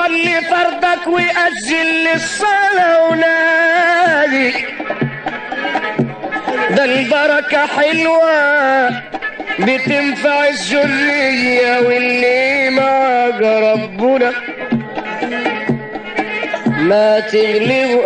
صلي فرضك وأذن للصلاة ونادي ده البركة حلوة بتنفع الذرية واللي معاك ربنا ما تغلب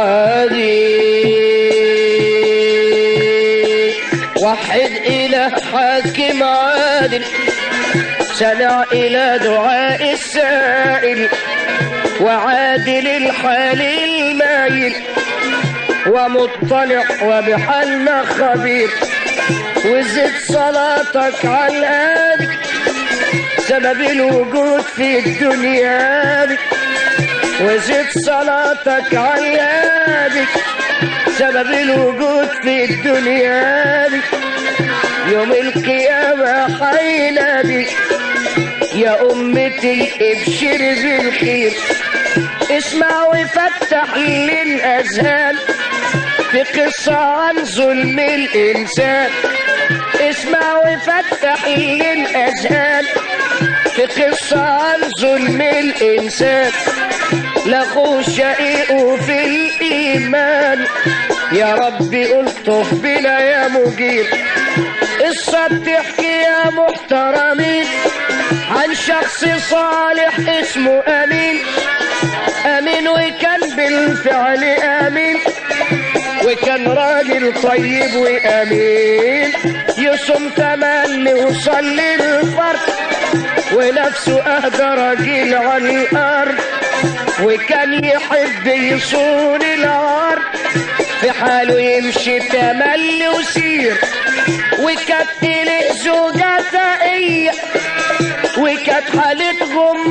عادي وحد إله حاكم عادل سمع إلى دعاء السائل وعادل الحال المايل ومطلع وبحالنا خبير وزد صلاتك على الهادي سبب الوجود في الدنيا دي وزد صلاتك على الهادي سبب الوجود في الدنيا دي يوم القيامة حينادي يا أمتي ابشر بالخير اسمع وفتح للأذهان في قصة عن ظلم الإنسان اسمع وفتح للأذهان في قصة عن ظلم الإنسان لأخوه شقيقه في الإيمان يا ربي ألطف بنا يا مجيب قصة بتحكي يا محترمين عن شخص صالح اسمه أمين أمين وكان بالفعل أمين وكان راجل طيب وأمين يصوم تملي وصلي الفرد ونفسه أهدى راجل على الأرض وكان يحب يصون العار في حاله يمشي تملي وسير وكانت إليه زوجة تقية وكانت حالتهم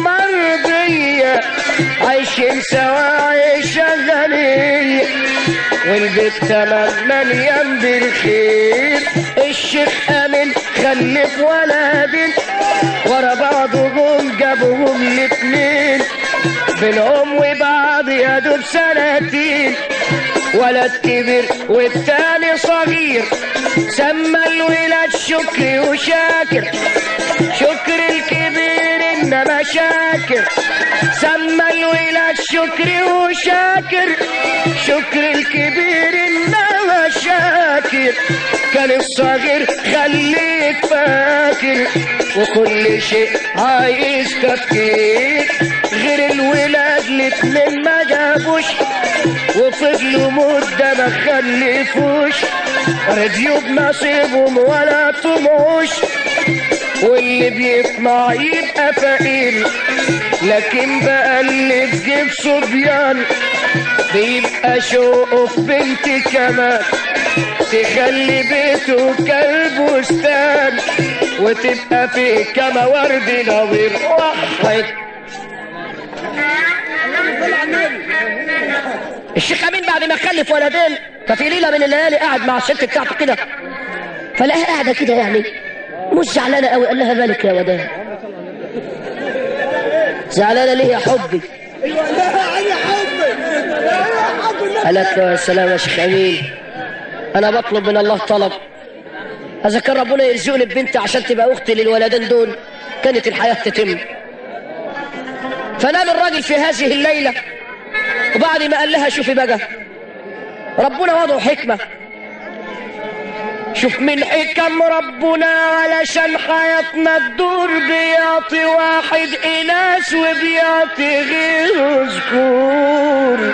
مرضية عايشين سوا عيشة غنية والبيت تمام مليان بالخير الشيخ أمين خلف ولدين ورا بعضهم جابوهم الاتنين بينهم وبعض يا دوب سنتين ولد كبير والتاني صغير سمى الولاد شكري وشاكر شكر الكبير انما شاكر سمى الولاد شكري وشاكر شكر الكبير انما شاكر كان الصغير خليك فاكر وكل شيء عايز تفكير غير الولاد الاتنين ما جابوش وفضلوا مدة ما خلفوش رضيوا بنصيبهم ولا طمعوش واللي بيطمع يبقى فقير لكن بقى اللي في جيب صبيان بيبقى شوقه في بنت كمان تخلي بيته كالبستان وتبقى فيه كما ورد نظير واحد الشيخ امين بعد ما خلف ولدين ففي ليله من الليالي قاعد مع الست بتاعته كده فلقاها قاعده كده يعني مش زعلانه قوي قال لها مالك يا وداد زعلانه ليه يا حبي قالت له يا سلام يا شيخ امين انا بطلب من الله طلب اذا كان ربنا يرزقني ببنتي عشان تبقى اختي للولدين دول كانت الحياه تتم فنام الراجل في هذه الليله وبعد ما قال لها شوفي بقى ربنا وضعه حكمة شوف من حكم ربنا علشان حياتنا تدور بيعطي واحد إناث وبيعطي غيره ذكور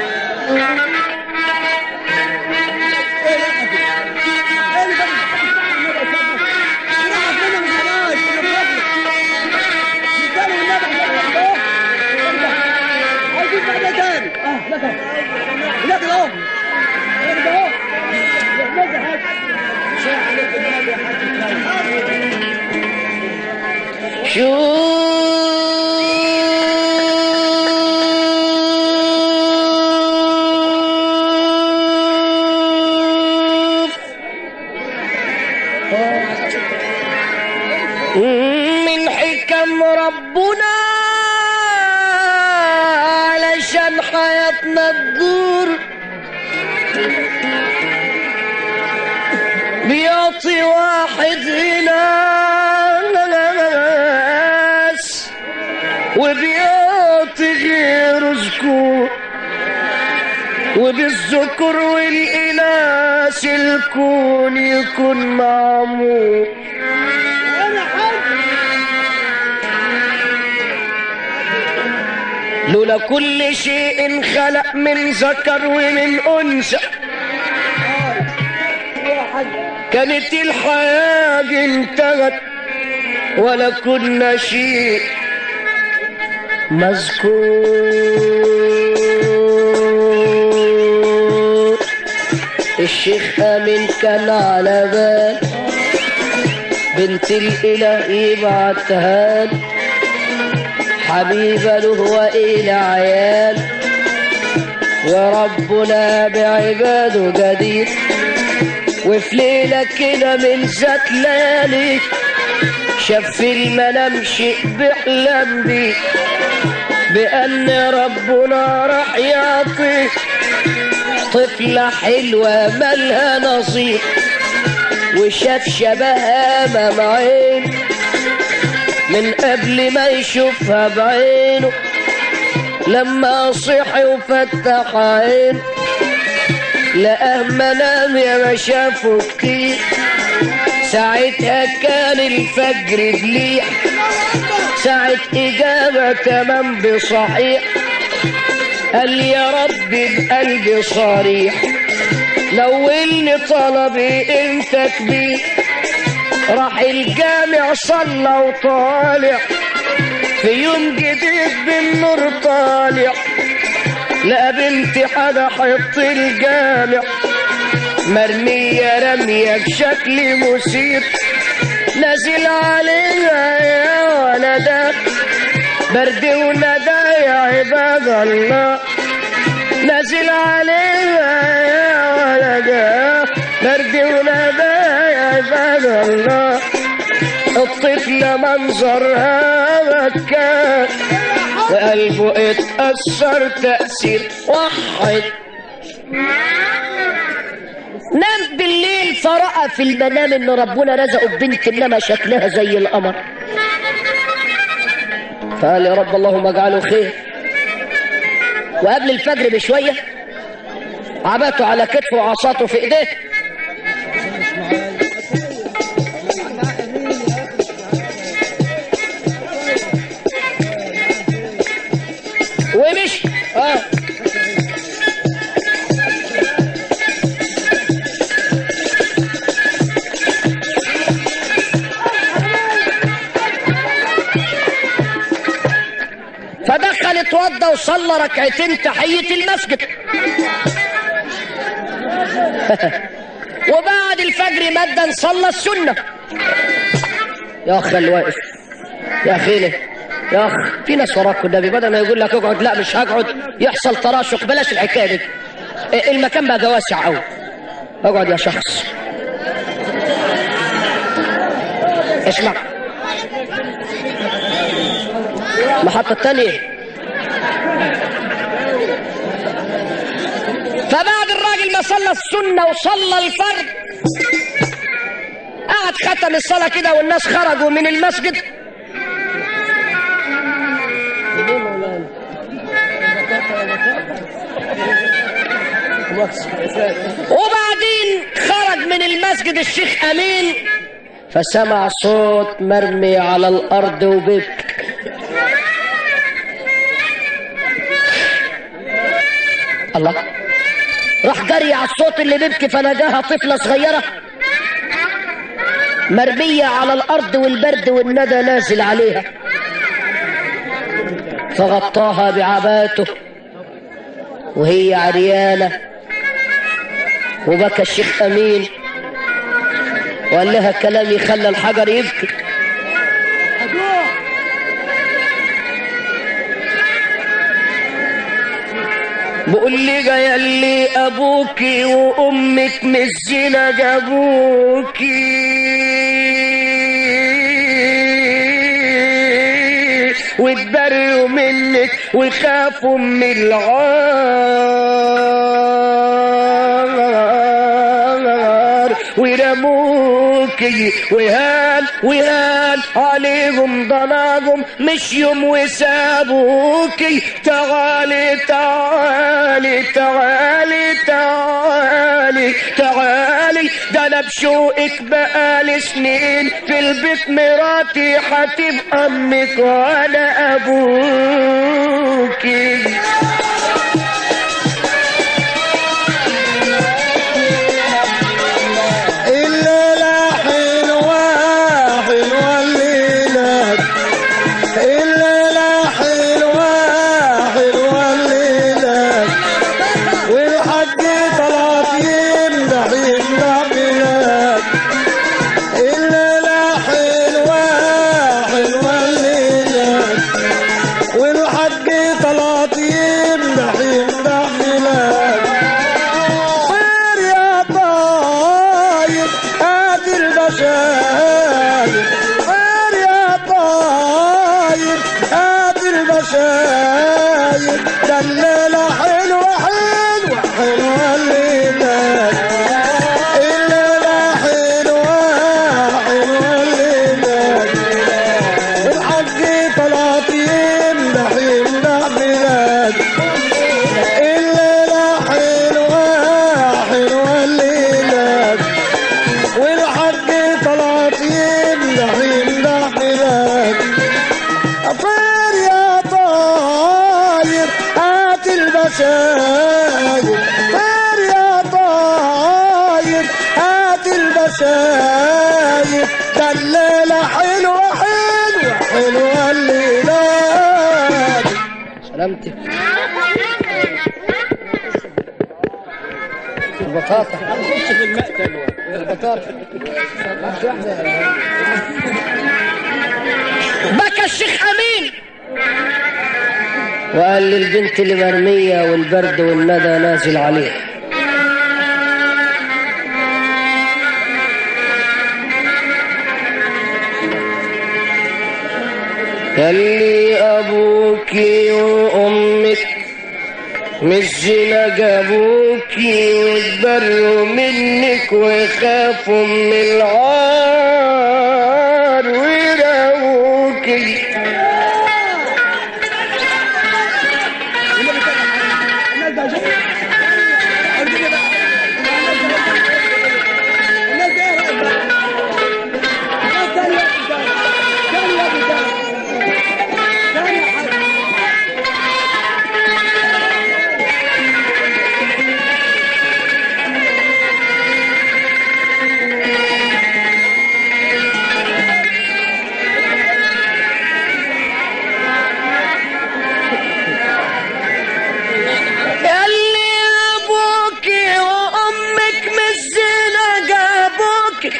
شوف من حكم ربنا علشان حياتنا تدور بيعطي واحد هنا ناس وبيعطي عملت غير ذكور وبالذكر والإناث الكون يكون معمول لولا كل شيء خلق من ذكر ومن أنثى كانت الحياة انتهت ولا كنا شيء مذكور الشيخ أمين كان على بال بنت الإله يبعتها له حبيبة له وإلى عيال وربنا بعباده قدير وفي ليلة كده من ذات ليالي شاف في المنام شيء بيحلم بيه بأن ربنا راح يعطيه طفلة حلوة مالها نصيب وشاف شبهها أمام عينه من قبل ما يشوفها بعينه لما صحي وفتح عينه لقاه منام يا ما شافه كتير ساعتها كان الفجر بليح ساعة إجابة تمام بصحيح قال يا رب بقلبي صريح نولني طلبي انت كبير راح الجامع صلى وطالع في يوم جديد بالنور طالع لقى بنتي حدا حط الجامع مرمية رمية بشكل مثير نازل عليها يا ولدا برد وندى يا عباد الله نازل عليها يا ولدا برد وندى يا عباد الله الطفلة منظرها بكى وقلبه اتأثر تأثير واحد نام بالليل فرأى في المنام ان ربنا رزقه ببنت انما شكلها زي القمر فقال يا رب اللهم اجعله خير وقبل الفجر بشويه عباته على كتفه وعصاته في ايديه ومشي اه فدخل اتوضى وصلى ركعتين تحية المسجد وبعد الفجر مدا صلى السنة يا أخ الواقف يا أخينا يا أخ في ناس وراك النبي بدل ما يقول لك اقعد لا مش هقعد يحصل تراشق بلاش الحكاية دي المكان بقى واسع أوي اقعد يا شخص اسمع المحطة الثانية فبعد الراجل ما صلى السنة وصلى الفرض قعد ختم الصلاة كده والناس خرجوا من المسجد وبعدين خرج من المسجد الشيخ أمين فسمع صوت مرمي على الأرض وبكى الله راح جري على الصوت اللي بيبكي فنجاها طفلة صغيرة مرمية على الأرض والبرد والندى نازل عليها فغطاها بعباته وهي عريانة وبكى الشيخ أمين وقال لها كلام يخلى الحجر يبكي بقول لي جاي اللي ابوكي وامك من الزنا جابوكي واتبروا منك وخافوا من العار ورموكي وهان وهان عليهم ضناهم مش يوم وسابوكي تعالي تعالي تعالي تعالي تعالي ده انا بشوقك بقالي سنين في البيت مراتي هتبقى امك وانا ابوكي الليلة حلوة حلوة الليلة الليلة حلوة حلوة الليلة والحج طلعت يمدح يمدح بلاد الليلة حلوة حلوة الليلة والحج طلعت يمدح يمدح بلاد طير يا طاير هات البشاير طير يا طاير هات البشاير ده الليلة حلوة حلوة حلوة الليلة الليلة حلوة حلوة الليلة الحج طلعت يمدح يمدح بلاد الليلة حلوة حلوة الليلة والحج طلعت يمدح يمدح بلاد طير يا طاير هات البشاير طير يا طاير هات البشاير ده الليلة حلوة حلوة حلوة الليلة سلامتك البطاطا البطاطا بكى الشيخ امين وقال للبنت اللي مرمية والبرد والندى نازل عليها يلي ابوكي وامك مش زنا جابوكي واتبروا منك وخافوا من العار ويراوكي يلي ابوكي وامك مش زنا جابوكي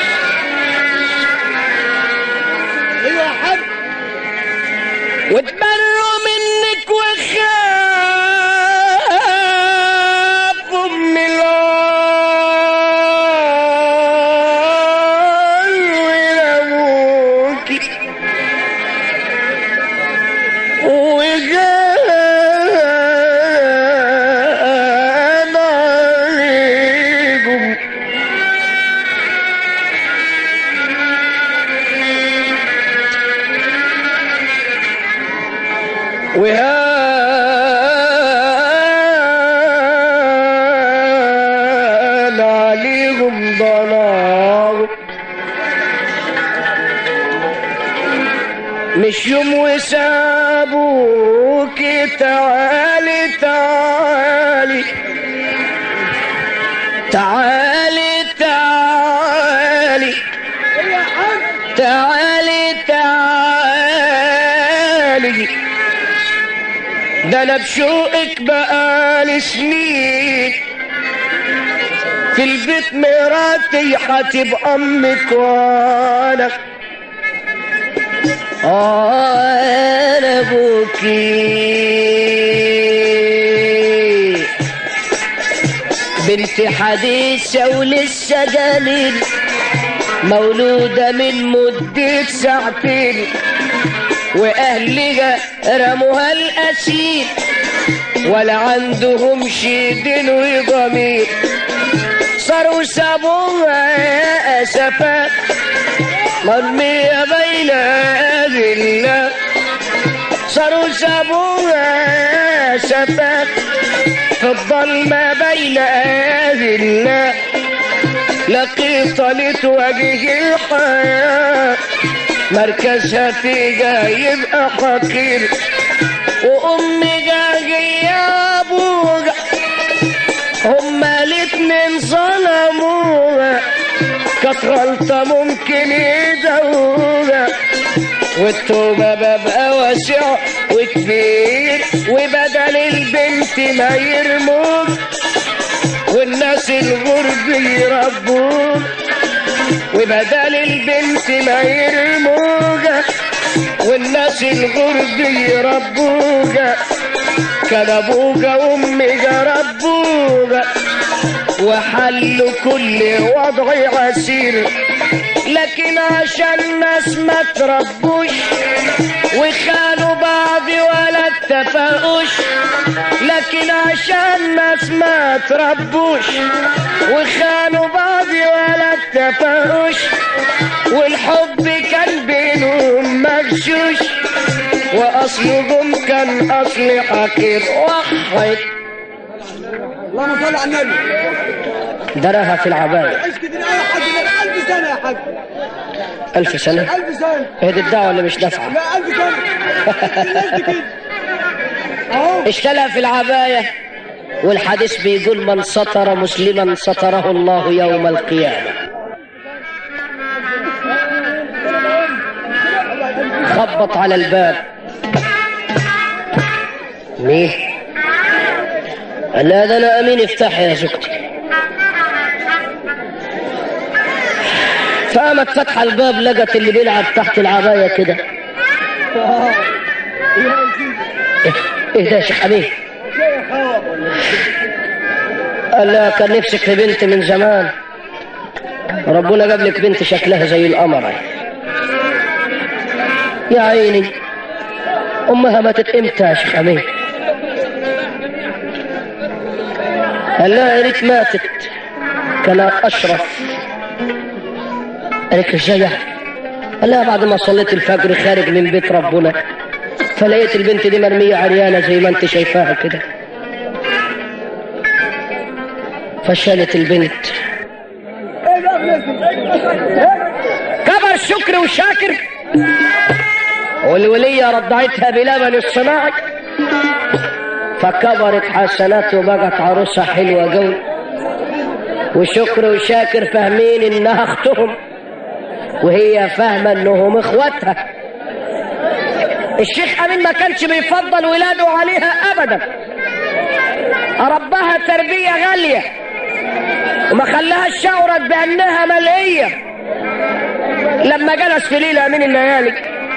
واتبروا منك وخافوا من العار ويرموكي وجان عليكم وهان عليهم ضناهم مش يوم وسابوك تعالي تعالي تعالي تعالي تعالي تعالي ده انا بشوقك بقالي سنين في البيت مراتي هتبقى امك وانا انا ابوكي بنت حديثة ولسه جميل مولودة من مدة ساعتين وأهلها رموها الأسير ولا عندهم دين وضمير صاروا سابوها يا أسفات مرمية بين أيدي الله صاروا سابوها سفاك في الظلمة بين أيدي الله لقيت لتواجه الحياة مركزها في جاي يبقى حقير وأمي جاي يا أبوها هما الاتنين ظلموها كانت غلطة ممكن يدوها والتوبة بابها واسع وكبير وبدل البنت ما يرموك والناس الغرب يربوك وبدل البنت ما يرموك والناس الغرب يربوك كان ابوك وامك ربوك وحلوا كل وضع عسير لكن عشان الناس ما تربوش وخانوا بعض ولا اتفقوش لكن عشان الناس ما تربوش وخانوا بعض ولا اتفقوش والحب كان بينهم مغشوش واصلهم كان اصل حقير واحد اللهم صل على النبي درها في العباية عيش كده يا حاج ده ألف سنة يا حاج ألف سنة ألف سنة هي دي الدعوة اللي مش نافعة لا ألف سنة الناس دي كده أهو اشتلى في العباية والحديث بيقول من ستر مسلما ستره الله يوم القيامة خبط على الباب مين لا ده انا امين افتح يا زوجتي فقامت فاتحه الباب لقت اللي بيلعب تحت العبايه كده ايه إيه ده يا شيخ امين قال لا كان نفسك في بنت من زمان ربنا جاب لك بنت شكلها زي القمر أهي. يا عيني امها ماتت امتى يا شيخ امين قال لا يا ريت ماتت كان اشرف قالت له ازاي يعني؟ قال لها بعد ما صليت الفجر خارج من بيت ربنا فلقيت البنت دي مرميه عريانه زي ما انت شايفاها كده فشالت البنت كبر شكر وشاكر والولية رضعتها بلبن الصناعي فكبرت حسنات وبقت عروسة حلوة قوي وشكر وشاكر فاهمين انها اختهم وهي فاهمة انهم اخواتها الشيخ امين ما كانش بيفضل ولاده عليها ابدا ربها تربية غالية وما خلاهاش شعرت بانها ملئية لما جلس في ليلة من الليالي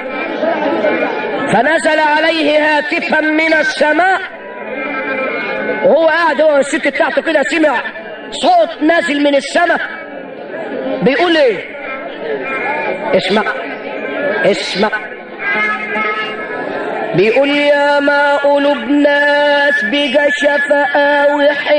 فنزل عليه هاتفا من السماء وهو قاعد هو والست بتاعته كده سمع صوت نازل من السماء بيقول ايه اسمع اسمع بيقول يا ما قلوب ناس بقى شفقة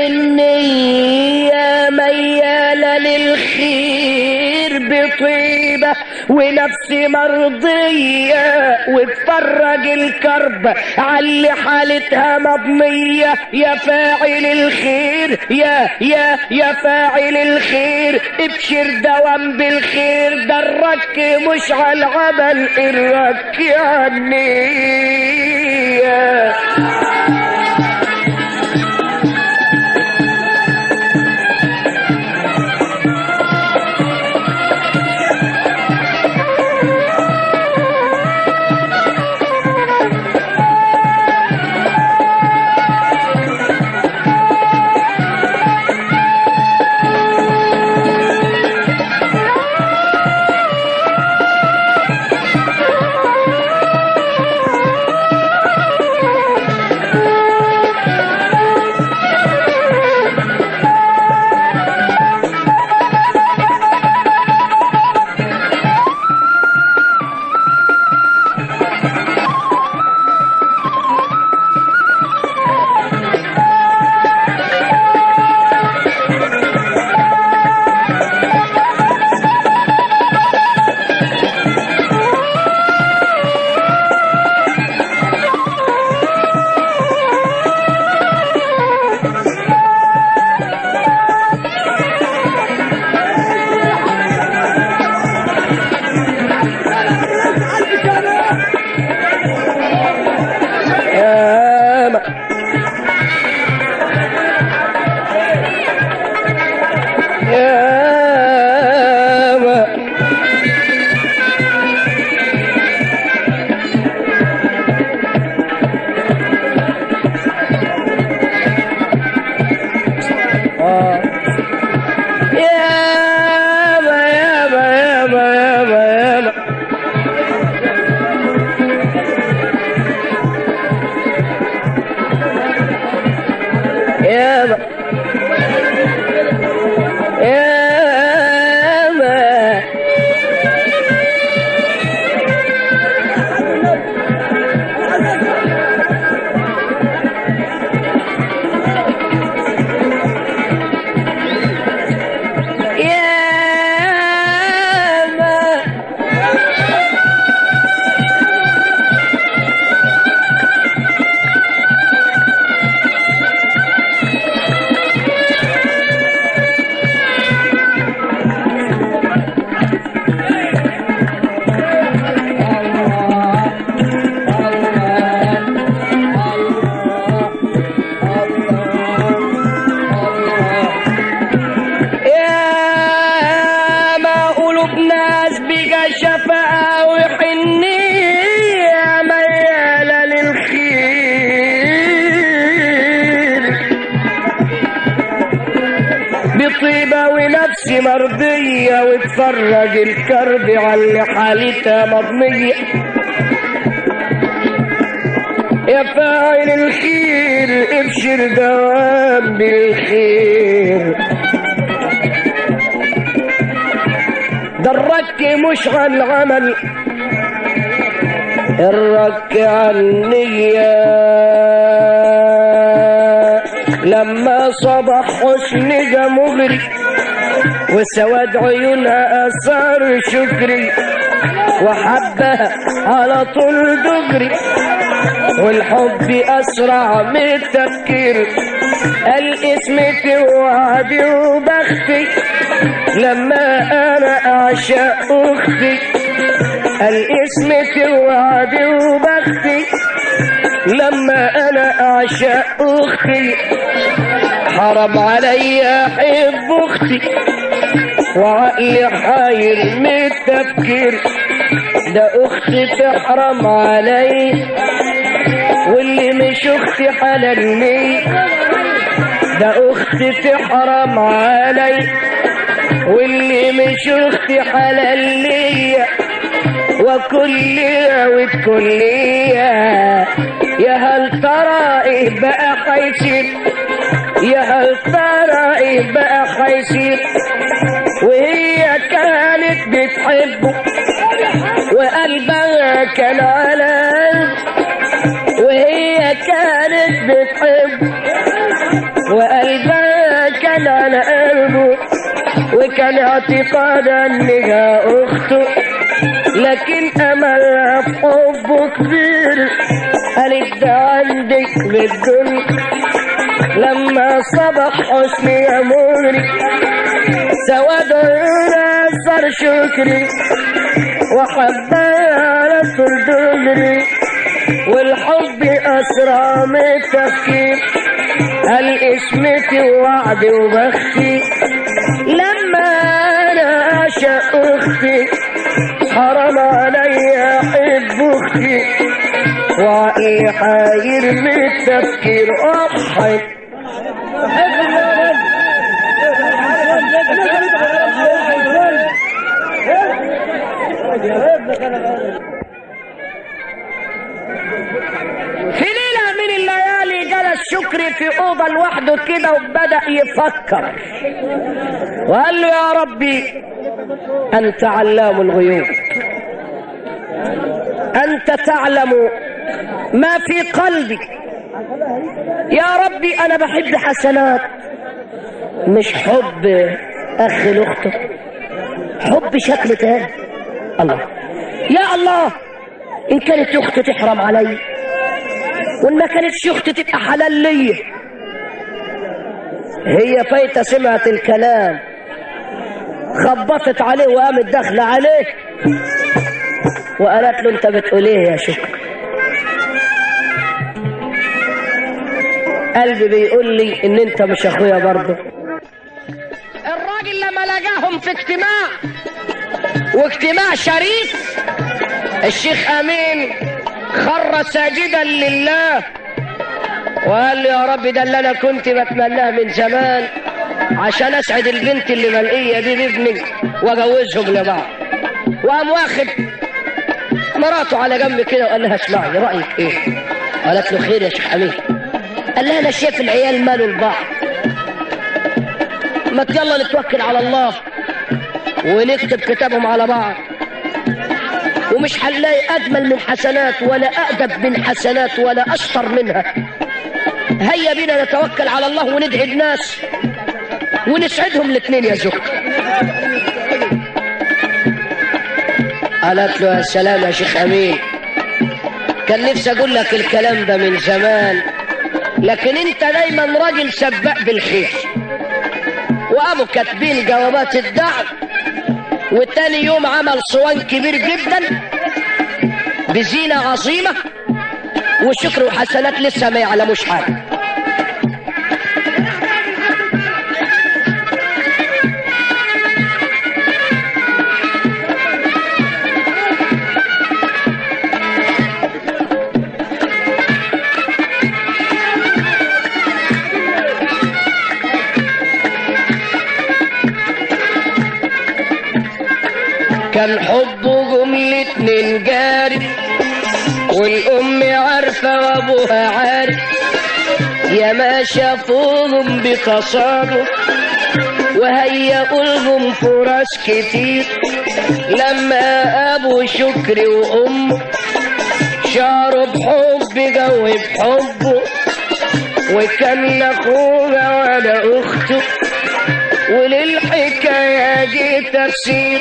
وحنية ميالة للخير بطيبة ونفس مرضية وتفرج الكرب علي حالتها مضنية يا فاعل الخير يا يا يا فاعل الخير ابشر دوام بالخير ده الرك مش على العمل الرك عني بس مرضية وتفرج الكرب على حالتها مضنية يا فاعل الخير ابشر دوام بالخير درك مش عن العمل الرك عن النية لما صبح حسن مغري وسواد عيونها أثار شكري وحبها على طول دغري والحب أسرع من التفكير الاسم توعدي وبختي لما أنا أعشق أختي الاسم توعدي وبختي لما أنا أعشق أختي حرم علي أحب أختي وعقلي حاير من التفكير ده أختي تحرم علي واللي مش أختي حللني ده أختي تحرم علي واللي مش أختي حللني وكلية وكلية يا هل ترى ايه بقى حيصير يا هل ترى ايه بقى حيصير وهي كانت بتحبه وقلبها كان على قلبه وهي كانت بتحبه وقلبها كان على قلبه وكان اعتقادا انها اخته لكن املها في حبه كبير قالت ده عندك بالدنيا لما صبح حسني يا مغري سواد عيونها صار شكري وحبها على طول دغري والحب اسرع من التفكير هل اسمتي ووعدي وبختي لما انا اعشق اختي حرام علي احب اختي وعقلي حاير من التفكير اضحك في ليلة من الليالي جلس شكري في أوضة لوحده كده وبدأ يفكر وقال له يا ربي أنت علام الغيوب أنت تعلم ما في قلبي يا ربي أنا بحب حسنات مش حب أخ لأخته حب شكل تاني الله يا الله إن كانت أختي تحرم علي وإن ما كانتش أختي تبقى حلال ليا هي فايتة سمعت الكلام خبطت عليه وقامت داخلة عليه وقالت له انت بتقول ايه يا شكر قلبي بيقول لي ان انت مش اخويا برضه الراجل لما لقاهم في اجتماع واجتماع شريف الشيخ امين خر ساجدا لله وقال له يا رب ده اللي انا كنت بتمناه من زمان عشان اسعد البنت اللي ملقيه دي بابني واجوزهم لبعض وقام واخد مراته على جنب كده وقال لها اسمعي رايك ايه؟ قالت له خير يا شيخ امين قال لها انا شايف العيال مالوا لبعض ما يلا نتوكل على الله ونكتب كتابهم على بعض ومش هنلاقي اجمل من حسنات ولا اادب من حسنات ولا اشطر منها هيا بينا نتوكل على الله وندعي الناس ونسعدهم الاثنين يا زوج قالت له يا سلام يا شيخ امين كان نفسي اقول لك الكلام ده من زمان لكن انت دايما راجل سباق بالخير وقاموا كاتبين جوابات الدعم وتاني يوم عمل صوان كبير جدا بزينة عظيمة وشكر وحسنات لسه ما يعلموش حاجة كان حبهم الاتنين جاري والام عارفه وابوها عارف يا ما شافوهم بتصادف وهيئوا لهم فرص كتير لما ابو شكري وامه شعروا بحب جو بحبه وكان لا اخوها ولا اخته وللحكايه جه تفسير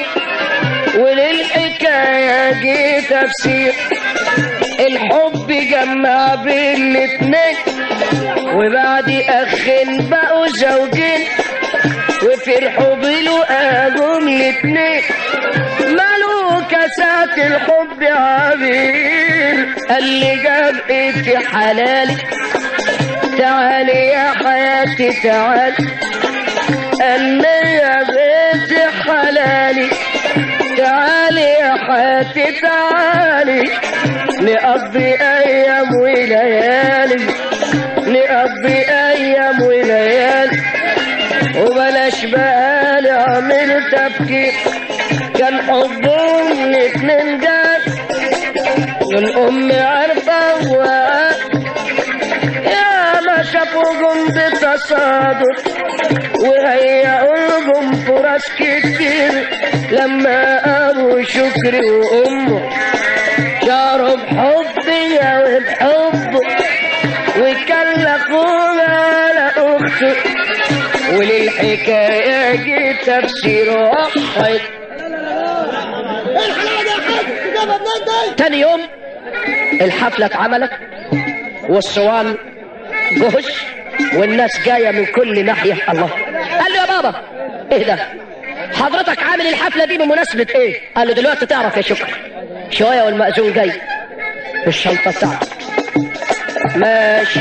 وللحكايه جه تفسير الحب جمع بين الاتنين وبعد اخين بقوا زوجين وفرحوا بلقاهم الاتنين مالوا كاسات الحب عبير قال لي جاب ايدي حلالي تعالي يا حياتي تعالي قال لي يا بنتي حلالي تعالي يا حياتي تعالي نقضي ايام وليالي نقضي ايام وليالي وبلاش بقى نعمل تفكير كان حبهم الاتنين جاد الام عارفه وقال يا ما شافوهم بتصادف وهيئوا لهم فرص كتير لما ابو شكري وامه شعروا بحبي وبحبه وكان لا اخوها لا اخته وللحكايه جه تفسير واحد ايه الحلاوه دي يا حاج جابها منين دي تاني يوم الحفلة اتعملت والصوان جهش والناس جاية من كل ناحية الله قال له يا بابا ايه ده حضرتك عامل الحفلة دي بمناسبة ايه قال له دلوقتي تعرف يا شكر شوية والمأذون جاي بالشنطة بتاعته ماشي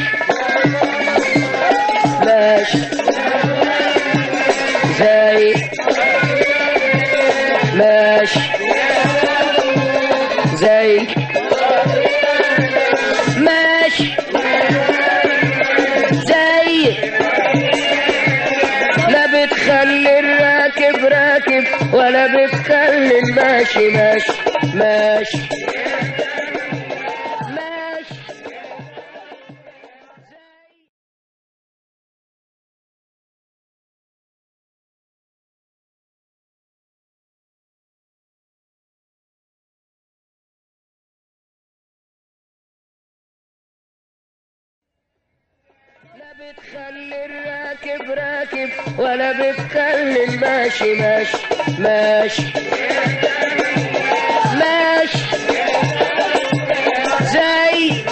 ماشي زي ماشي زي ماشي زي لا بتخلي الراكب راكب ولا بتخلي الماشي ماشي ماشي ماشي لا بتخلي الراكب راكب ولا بتخلي الماشي ماشي ماشي ماشي زي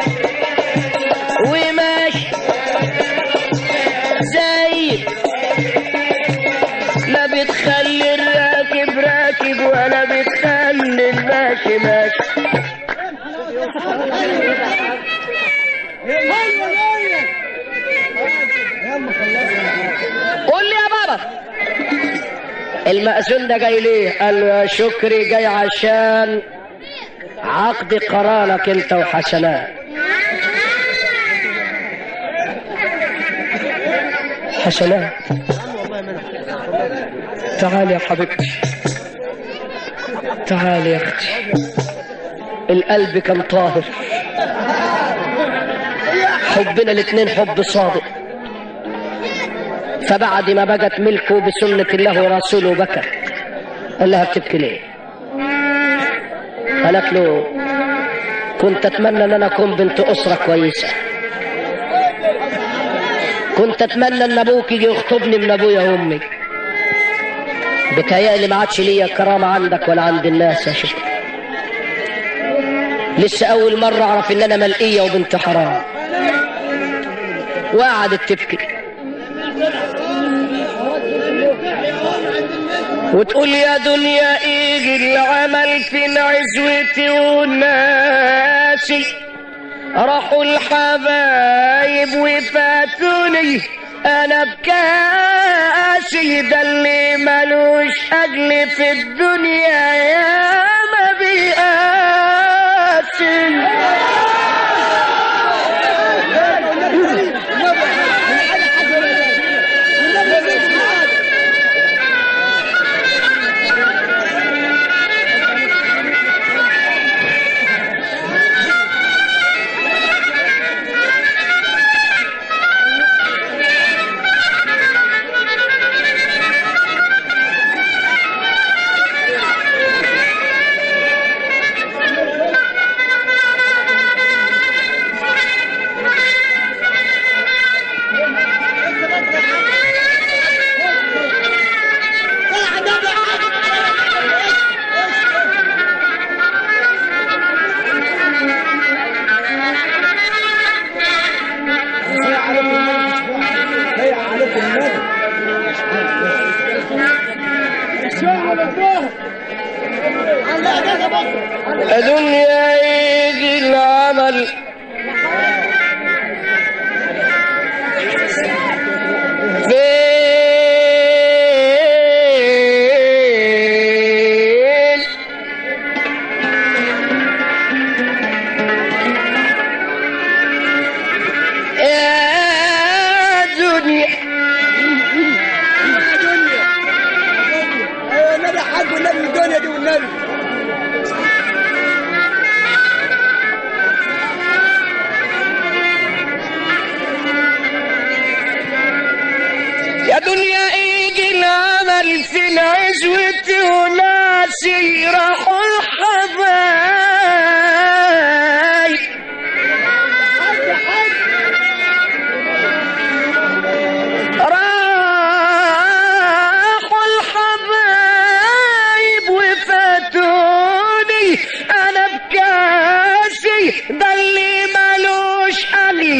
وماشي زي لا بتخلي الراكب راكب ولا بتخلي الماشي ماشي ايوه ايوه يلا خلصنا قول لي يا بابا المأذون ده جاي ليه؟ قال له يا شكري جاي عشان عقد قرانك انت وحسنات حسنات تعالي يا حبيبتي تعالي يا اختي القلب كان طاهر حبنا الاتنين حب صادق فبعد ما بقت ملكه بسنة الله ورسوله بكى قال لها بتبكي ليه قالت له كنت اتمنى ان انا اكون بنت اسرة كويسة كنت اتمنى ان ابوك يجي يخطبني من ابويا وامي بتهيألي ما عادش ليا كرامة عندك ولا عند الناس يا شيخ لسه اول مرة اعرف ان انا ملقية وبنت حرام وقعدت تبكي وتقول يا دنيا ايه العمل في عزوتي وناسي راحوا الحبايب وفاتوني انا بكاسي ده اللي ملوش اجل في الدنيا يا ما بيقاسي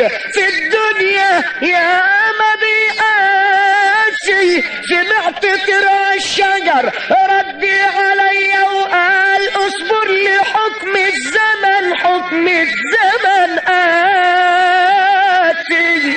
في الدنيا يا مبيئاتي سمعت ترى الشجر ردي علي وقال اصبر لحكم الزمن حكم الزمن آتي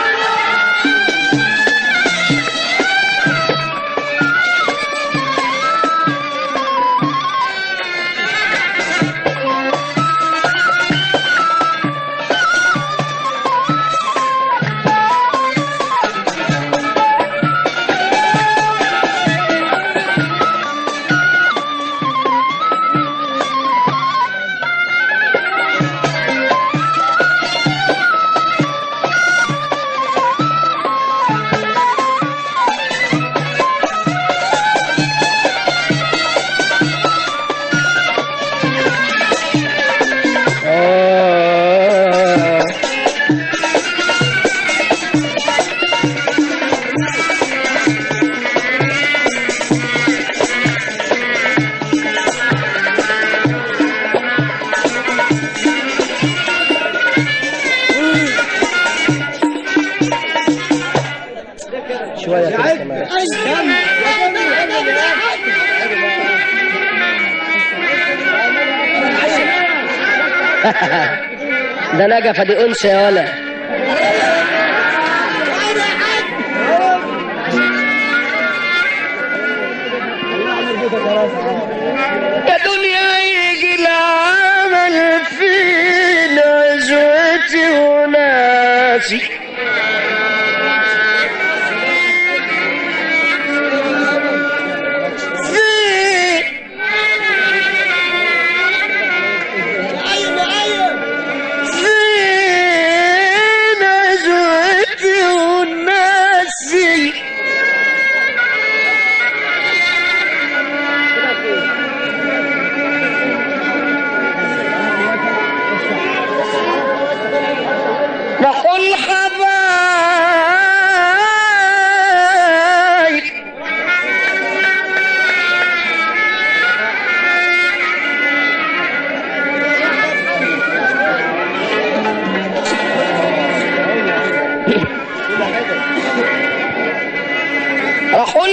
آه شوية كده كمان ده نجفة دي أنثى يا ولا يا دنيا يجي العمل في نزوتي وناسي في في نزوتي وناسي راحوا الحبايب راحوا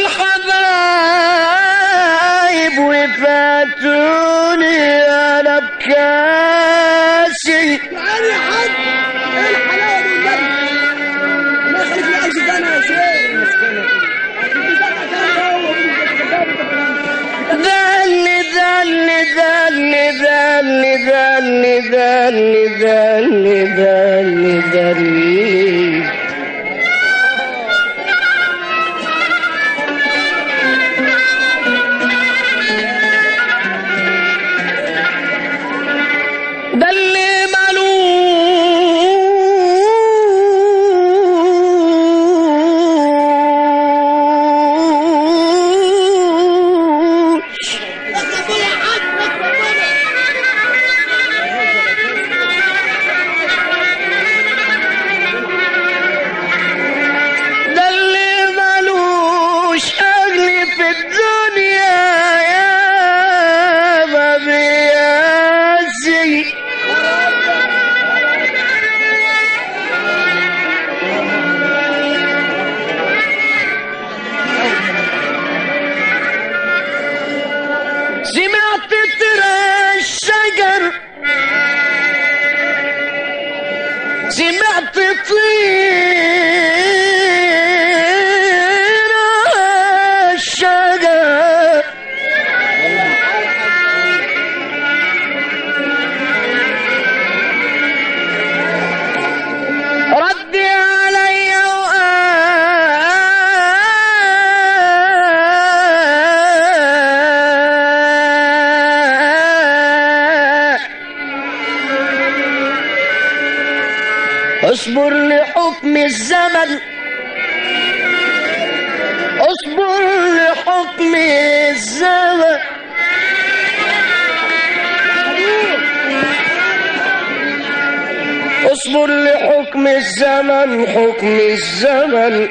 الحبايب وفاتوني انا بكاسي تعالي يا حاج ايه الحلاوه دي والنبي ما يخليك لألف سنه يا شيخ دلي دلي دلي دلي دلي دلي دلي دلي دلي دلي ملوش ده اللي ملوش أغلي في الدنيا يا مبياسي سمعت ترى الشجر سمعت طير الشجر ردي علي وقال اصبر لحكم الزمن اصبر لحكم الزمن اصبر لحكم الزمن حكم الزمن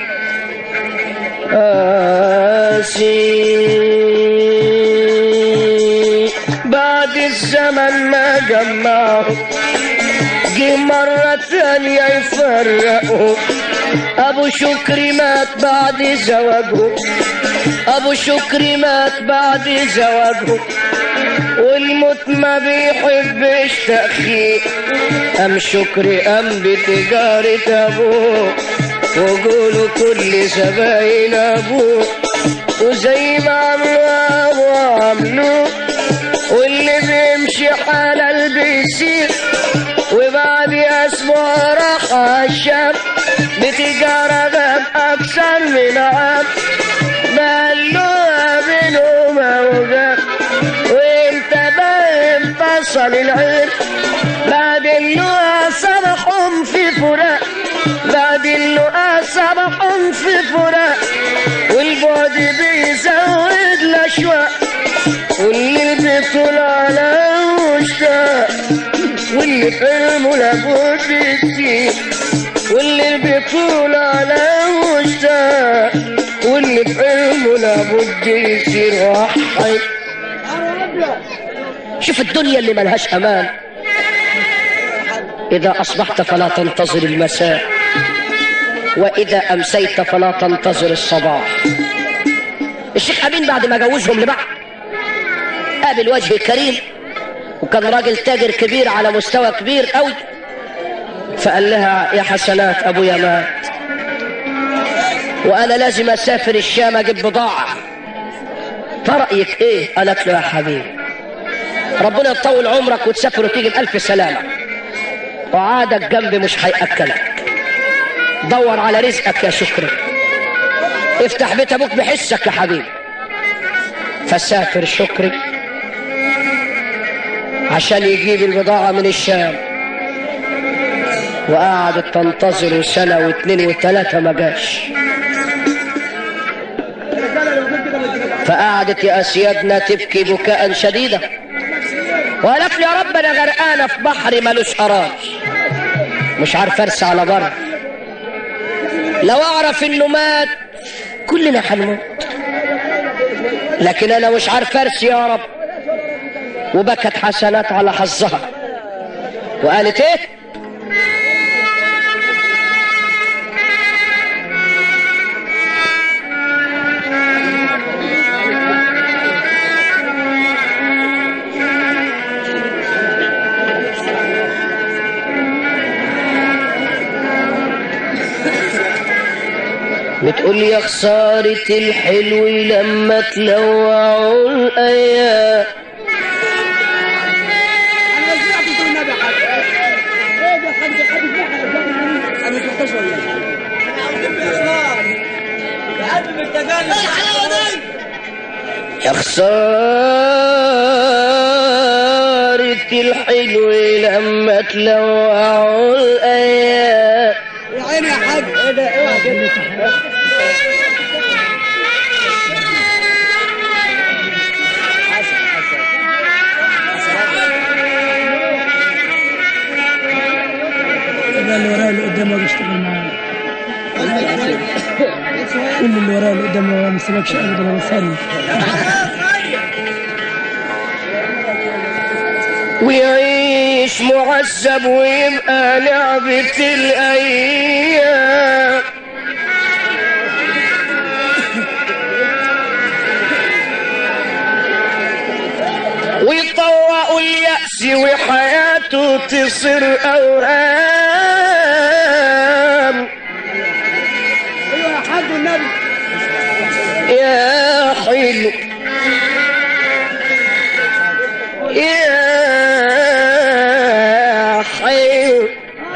آسي بعد الزمن ما جمعه جه مرة ثانية يفرقوا أبو شكري مات بعد زواجه أبو شكري مات بعد زواجه والموت ما بيحبش تأخير أم شكري أم بتجارة أبوه وقولوا كل زباين أبوه وزي ما عملوا أبوه عملوه واللي بيمشي حلال بيسير وبعد أسبوع راح عالشام بتجارة غاب أكثر من عام بقلوها بينهم أوجاع وانت بقى انفصل العين بعد اللقاء صبحهم في فراق بعد اللقاء صبحهم في فراق والبعد بيزود الأشواق واللي بيطول على مشتاق واللي في علمه لابد يسير واللي بيطول على مشتاق واللي في علمه لابد يسير وحي شوف الدنيا اللي ملهاش امان اذا اصبحت فلا تنتظر المساء واذا امسيت فلا تنتظر الصباح الشيخ امين بعد ما جوزهم لبعض قابل وجه كريم وكان راجل تاجر كبير على مستوى كبير قوي فقال لها يا حسنات ابويا مات وانا لازم اسافر الشام اجيب بضاعه فرأيك ايه قالت له يا حبيبي ربنا يطول عمرك وتسافر وتيجي بألف سلامة وعادك جنبي مش هيأكلك دور على رزقك يا شكري افتح بيت ابوك بحسك يا حبيبي فسافر شكري عشان يجيب البضاعة من الشام وقعدت تنتظر سنة واثنين وثلاثة ما جاش فقعدت يا أسيادنا تبكي بكاء شديدا وقالت لي يا رب أنا غرقانة في بحر ملوش قرار مش عارف أرسى على بر لو أعرف إنه مات كلنا هنموت لكن أنا مش عارف أرسي يا رب وبكت حسنات على حظها وقالت إيه بتقول يا خسارة الحلو لما تلوعوا الأيام انا سمعت تقول النبي حاجه ايه ده خد خد انا ما سمعتش والله يا خسارة الحلو لما تلوعوا الأيام يا عيني يا حاج ايه ده اوعى كده ده اللي وراه اللي قدامه بيشتغل معاه كل اللي وراه اللي قدامه ما سبقش ابدا انا بصلي ويعيش معذب ويبقى لعبة الأيام ويطوق اليأس وحياته تصير أوهام ايوه يا حاج والنبي يا حلو يا حلو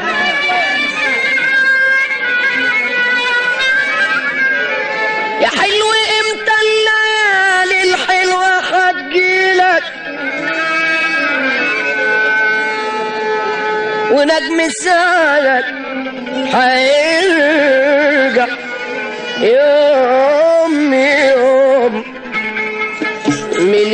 يا حلو امتى الليالي الحلوة هتجيلك ونجم سالك هيرجع يوم يوم من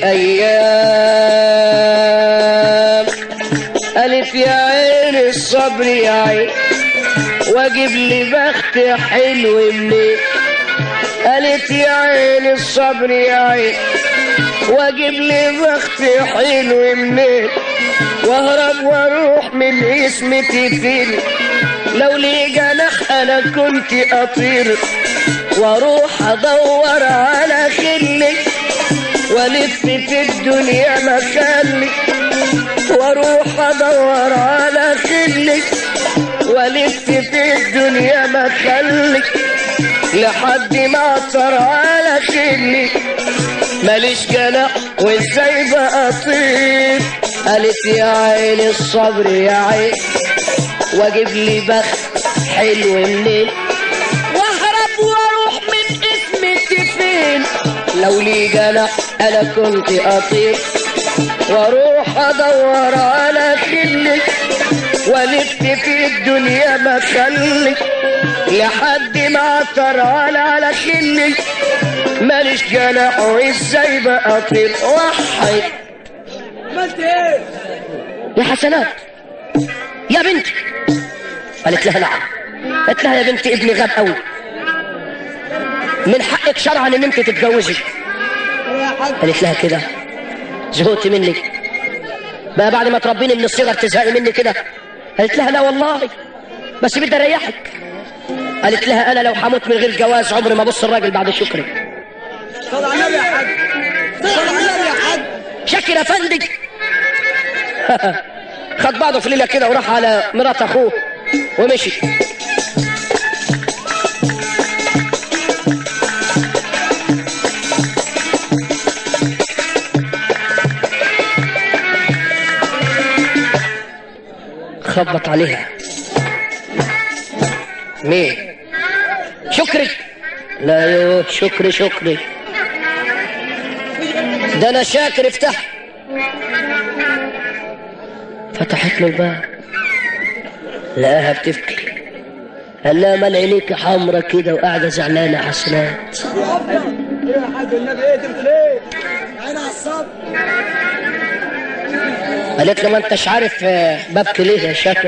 الأيام قالت يا عين الصبر يا عين واجيب لي بخت حلو منين قالت يا عين الصبر يا عين واجيب لي بخت حلو منين واهرب واروح من اسمتي فين لو لي جناح انا كنت اطير واروح ادور على خلي والف في الدنيا مخلي واروح ادور على خلي والف في الدنيا مخلي لحد ما اعثر على خلي ماليش جناح وازاي بقى اطير قالت يا عين الصبر يا عين واجيب لي بخت حلو منين واهرب واروح من اسمتي فين لو لي جناح انا كنت اطير واروح ادور على خلي والف في الدنيا مخلي لحد ما اعثر على على خلي ماليش جناح وازاي بقى اطير وحي عملت ايه؟ يا حسنات يا بنتي قالت لها نعم قالت لها يا بنتي ابني غاب قوي من حقك شرعا ان انت تتجوزي يا حاج قالت لها كده زهقت منك بقى بعد ما تربيني من الصغر تزهقي مني كده قالت لها لا والله بس بدي اريحك قالت لها انا لو هموت من غير جواز عمري ما ابص الراجل بعد شكري صل على النبي يا حاج صل على النبي يا حاج شاكر افندي خد بعضه في ليله كده وراح على مرات اخوه ومشي خبط عليها مين شكري لا يوه شكري شكري ده انا شاكر افتح فتحت له الباب لقاها بتبكي قال لها مال عينيك حمرا كده وقاعده زعلانه حسنات ايه يا حاج النبي ايه تبت ليه؟ عين على الصبر قالت له ما انتش عارف آه، ببكي ليه يا شاكر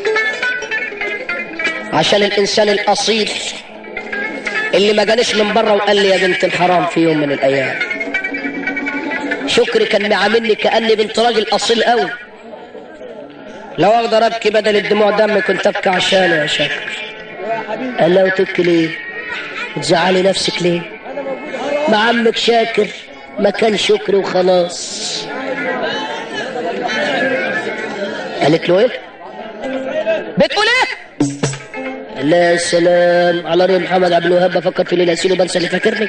عشان الانسان الاصيل اللي ما جاليش من بره وقال لي يا بنت الحرام في يوم من الايام شكري كان معاملني كاني بنت راجل اصيل قوي لو اقدر ابكي بدل الدموع دم كنت ابكي عشانه يا شاكر يا حبيبي قال لها وتبكي ليه وتزعلي نفسك ليه انا موجود اهو مع عمك شاكر ما كان شكري وخلاص قالت له ايه بتقول ايه لا سلام على رأي محمد عبد الوهاب بفكر في ليلة سيلو بنسى اللي فاكرني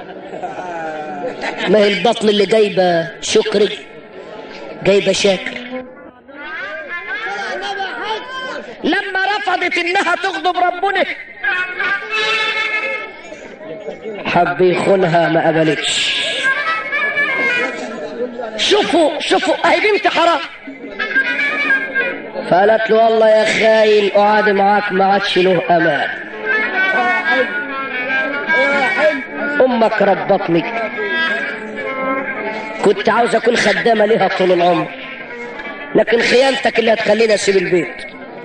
ما هي البطن اللي جايبه شكري جايبه شاكر لما رفضت انها تغضب ربنا حب يخونها ما قبلتش شوفوا شوفوا اهي بنت حرام فقالت له والله يا خاين قعد معاك ما عادش له امان يا حلو يا حلو امك ربطني كنت عاوز اكون خدامه ليها طول العمر لكن خيانتك اللي هتخليني اسيب البيت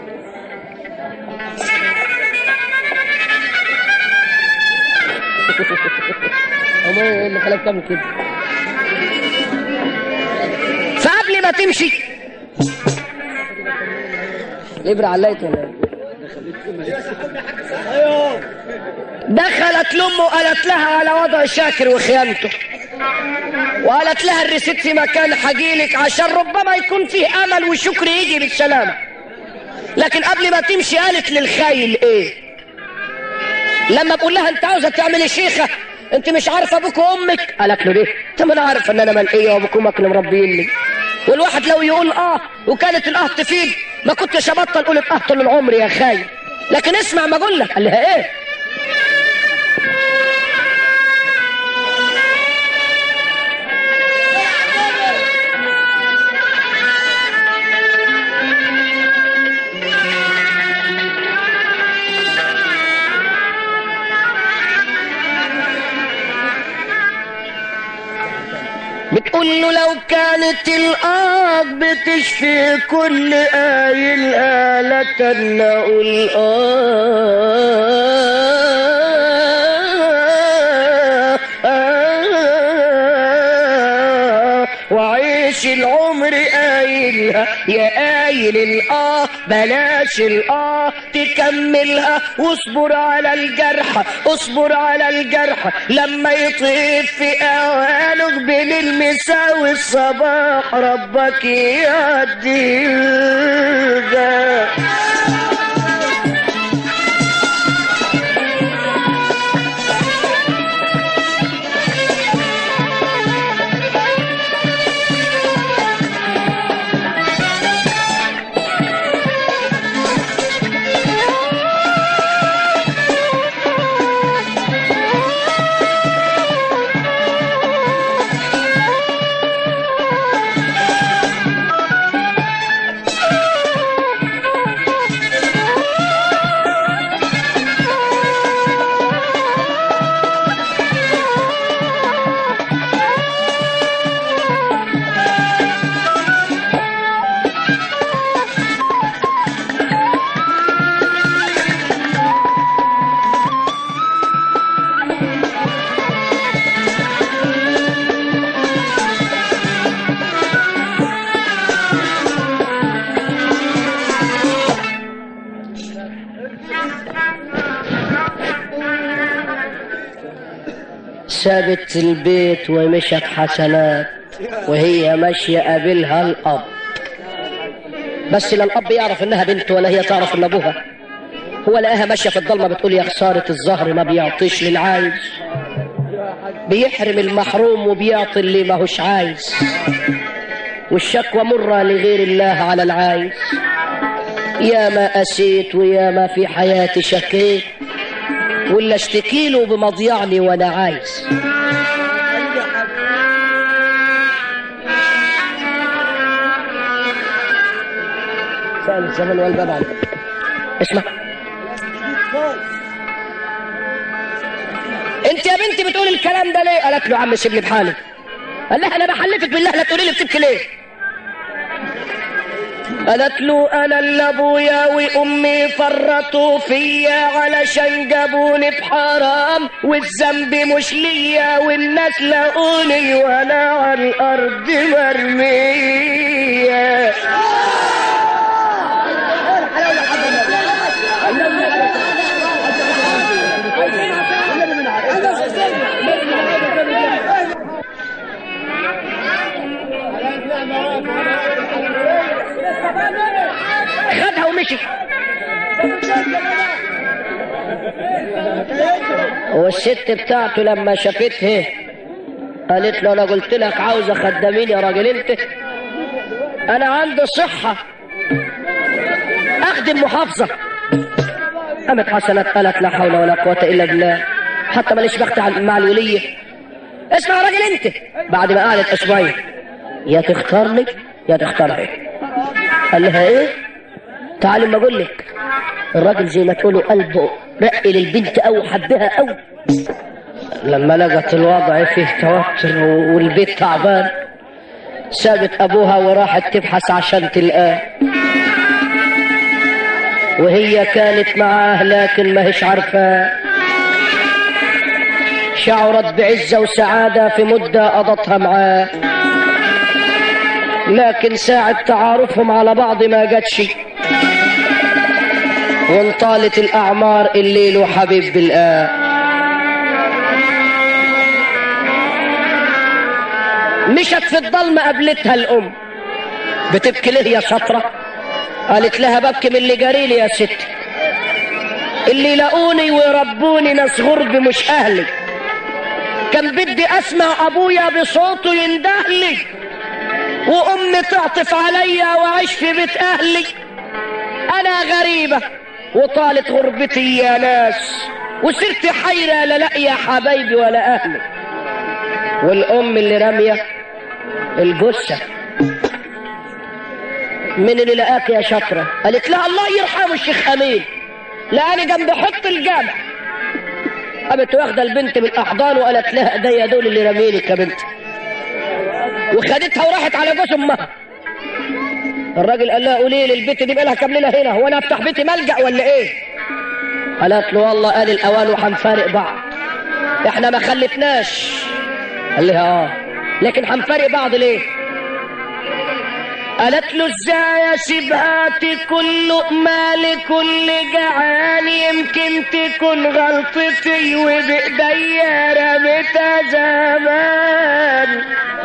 أما إيه اللي خلاك تعمل كده فقبل ما تمشي الابره علقت ولا إيه؟ ايوه دخلت لامه قالت لها على وضع شاكر وخيانته وقالت لها الريسيت في مكان حجيلك عشان ربما يكون فيه امل وشكر يجي بالسلامه لكن قبل ما تمشي قالت للخاين ايه لما بقول لها انت عاوزه تعملي شيخه انت مش عارفه ابوك وامك قالت له ليه طب ما انا عارف ان انا ملقيه وابوك وامك اللي مربيني والواحد لو يقول اه وكانت الاه تفيد ما كنتش ابطل قولة اه طول العمر يا خاين لكن اسمع ما اقول لك قال لها ايه بتقول له لو كانت الآه بتشفي كل آي الآلة نقول آه آه وعيش العمر قايلها شايل الآه بلاش الآه تكملها واصبر على الجرح اصبر على الجرح لما يطيب في أوانك بين المساء والصباح ربك يهديك سابت البيت ومشت حسنات وهي ماشية قابلها الأب بس لا الأب يعرف إنها بنت ولا هي تعرف إن أبوها هو لقاها ماشية في الضلمة بتقول يا خسارة الزهر ما بيعطيش للعايز بيحرم المحروم وبيعطي اللي ماهوش عايز والشكوى مرة لغير الله على العايز يا ما أسيت ويا ما في حياتي شكيت ولا اشتكي له بمضيعني وانا عايز سأل الزمن والباب عنه اسمع انت يا بنتي بتقول الكلام ده ليه قالت له عم سيبني بحالي قال لها انا بحلفك بالله لا تقولي لي بتبكي ليه قالت له انا اللي ابويا وامي فرطوا فيا علشان جابوني بحرام والذنب مش ليا والناس لقوني وانا على الارض مرميه خدها ومشي والست بتاعته لما شافته قالت له انا قلت لك عاوزه خدامين يا راجل انت انا عندي صحه اخدم محافظه قامت حسنات قالت لا حول ولا قوه الا بالله حتى ماليش بخت عن- مع الوليه اسمع يا راجل انت بعد ما قعدت اسبوعين يا تختارني يا تختارها قال لها ايه تعالي ما اقول لك الراجل زي ما تقولوا قلبه رق للبنت او حبها او لما لقت الوضع فيه توتر والبيت تعبان سابت ابوها وراحت تبحث عشان تلقاه وهي كانت معاه لكن ما هيش عارفاه شعرت بعزة وسعادة في مدة قضتها معاه لكن ساعة تعارفهم على بعض ما جاتش وانطالت الأعمار الليل وحبيب بالآه مشت في الضلمة قابلتها الأم بتبكي ليه يا شطرة قالت لها ببكي من اللي جاريلي يا ستي اللي لاقوني ويربوني ناس غرب مش أهلي كان بدي أسمع أبويا بصوته يندهلي وأمي تعطف عليا وأعيش في بيت أهلي أنا غريبة وطالت غربتي يا ناس وصرت حيرة لا لاقية حبايبي ولا أهلي والأم اللي رامية الجثة من اللي لقاك يا شطرة قالت لها الله يرحمه الشيخ أمين لقاني جنب حط الجامع قامت واخدة البنت من الأحضان وقالت لها ده يا دول اللي رامينك يا بنت وخدتها وراحت على جوز امها الراجل قال لها قولي لي البيت دي بقالها كام ليله هنا هو انا افتح بيتي ملجا ولا ايه قالت له والله قال الاوان وحنفارق بعض احنا ما خلفناش قال لها اه لكن حنفارق بعض ليه قالت له ازاي اسيبها تكون لقمة لكل جعان يمكن تكون غلطتي وبايديا رميتها زمان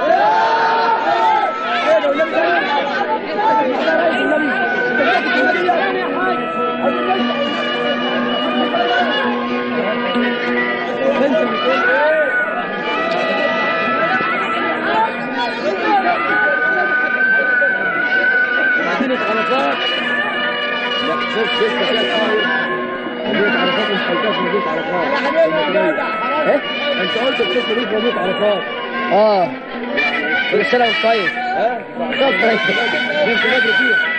مدينة عرفات لا شوف شوف مدينة عرفات مش قلتها في مدينة عرفات ايه انت قلت بشوف مدينة مدينة عرفات اه كل سنة وانت طيب ها؟ طب طيب انت مدري فيها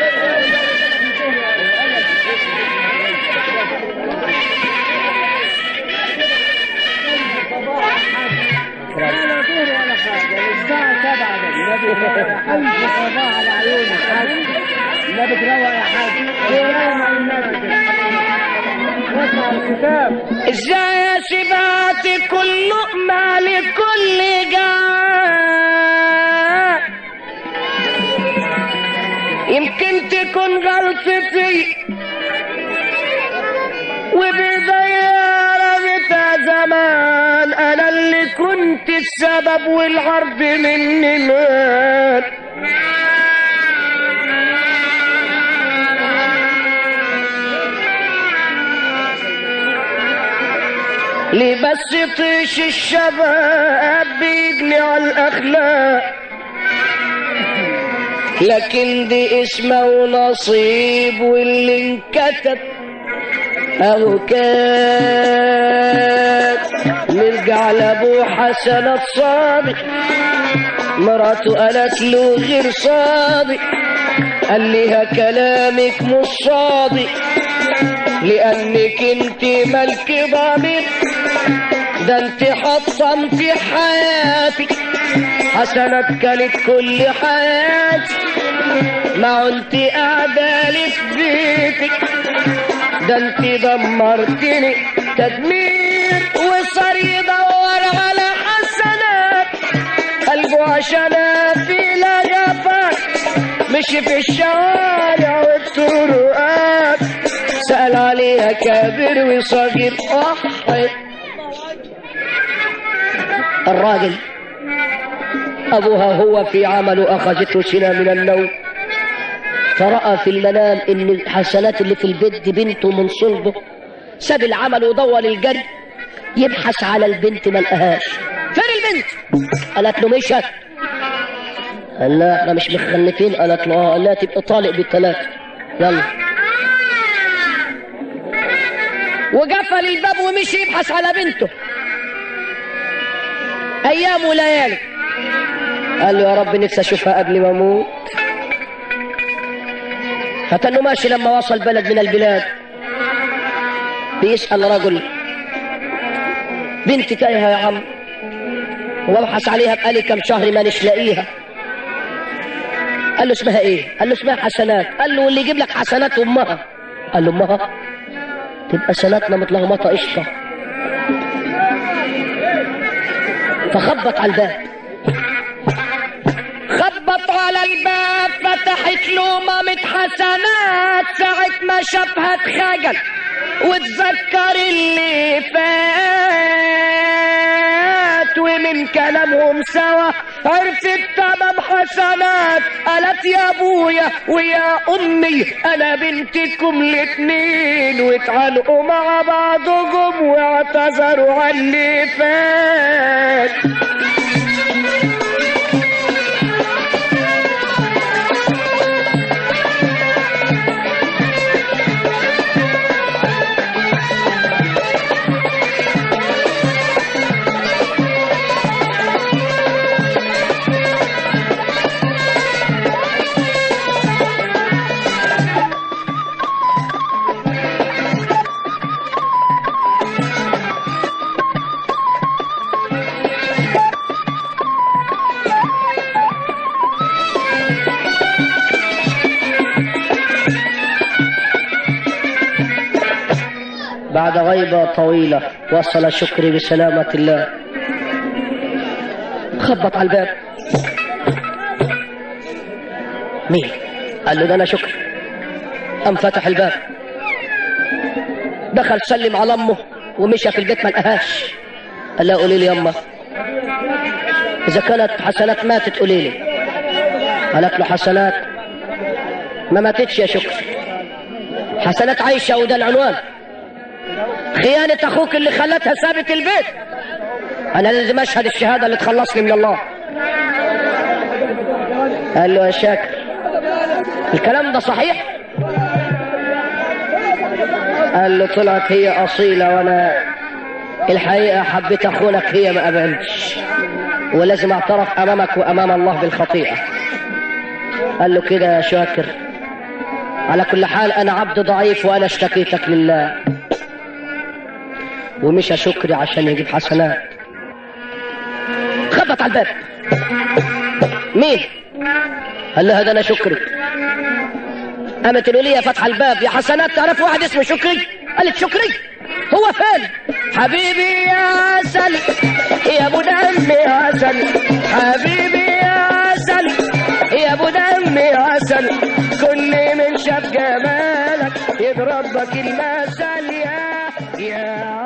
ولا طول ولا حاجة الساعة سبعة ده النبي حلف صباح على عيونك النبي تروق يا حاج تروق مع النبي اسمع الكتاب ازاي اسيبها تكون لقمة لكل جعان يمكن تكون غلطتي وبايديا رميتها زمان انا اللي كنت السبب والعرض مني مات ليه بس طيش الشباب بيجني على الاخلاق لكن دي اسمه ونصيب واللي انكتب أو كان نرجع لأبو حسن الصادق مراته قالت له غير صادق قال لها كلامك مش صادق لأنك انت ملك ضامن ده انت حطمت حياتك حسنات كانت كل حياتي ما قلت قاعدة في بيتك ده انت دمرتني تدمير وصار يدور على حسنات قلبه عشان في لغفات مشي في الشوارع والطرقات سأل عليها كبير وصغير واحد الراجل أبوها هو في عمله أخذته سنة من النوم فرأى في المنام إن الحسنات اللي في البيت دي بنته من صلبه ساب العمل ودور الجري يبحث على البنت ما لقاهاش فين البنت؟ قالت له مشت قال لا احنا مش مخلفين قالت له اه قال لها تبقى طالق بالثلاثة يلا وقفل الباب ومشي يبحث على بنته ايام وليالي قال له يا رب نفسي اشوفها قبل ما اموت فتنه ماشي لما وصل بلد من البلاد بيسأل رجل بنتي تايهة يا عم وابحث عليها بقالي كم شهر ما نش لاقيها قال له اسمها ايه قال له اسمها حسنات قال له واللي يجيب لك حسنات امها قال له امها تبقى سناتنا متلخبطه قشطه فخبط على الباب خبط على الباب فتحت له مامة حسنات ساعة ما شافها اتخجل وتذكر اللي فات ومن كلامهم سوا عرفت تمام حسنات قالت يا ابويا ويا امي انا بنتكم الاتنين واتعانقوا مع بعضهم واعتذروا عن اللي فات بعد غيبة طويلة وصل شكري بسلامة الله خبط على الباب مين قال له ده انا شكر قام فتح الباب دخل سلم على امه ومشى في البيت ما لقاهاش قال لها قولي لي يما اذا كانت حسنات ماتت قولي لي قالت له حسنات ما ماتتش يا شكر حسنات عايشه وده العنوان خيانة أخوك اللي خلتها سابت البيت أنا لازم أشهد الشهادة اللي تخلصني من الله قال له يا شاكر الكلام ده صحيح قال له طلعت هي أصيلة وأنا الحقيقة حبيت أخونك هي ما قبلتش ولازم أعترف أمامك وأمام الله بالخطيئة قال له كده يا شاكر على كل حال أنا عبد ضعيف وأنا اشتكيتك لله ومشى شكري عشان يجيب حسنات خبط على الباب مين قال لها ده انا شكري قامت الولية فتح الباب يا حسنات تعرف واحد اسمه شكري قالت شكري هو فين حبيبي يا عسل يا ابو دم يا عسل حبيبي يا عسل يا ابو دم يا عسل كل من شاف جمالك يضربك المثل يا يا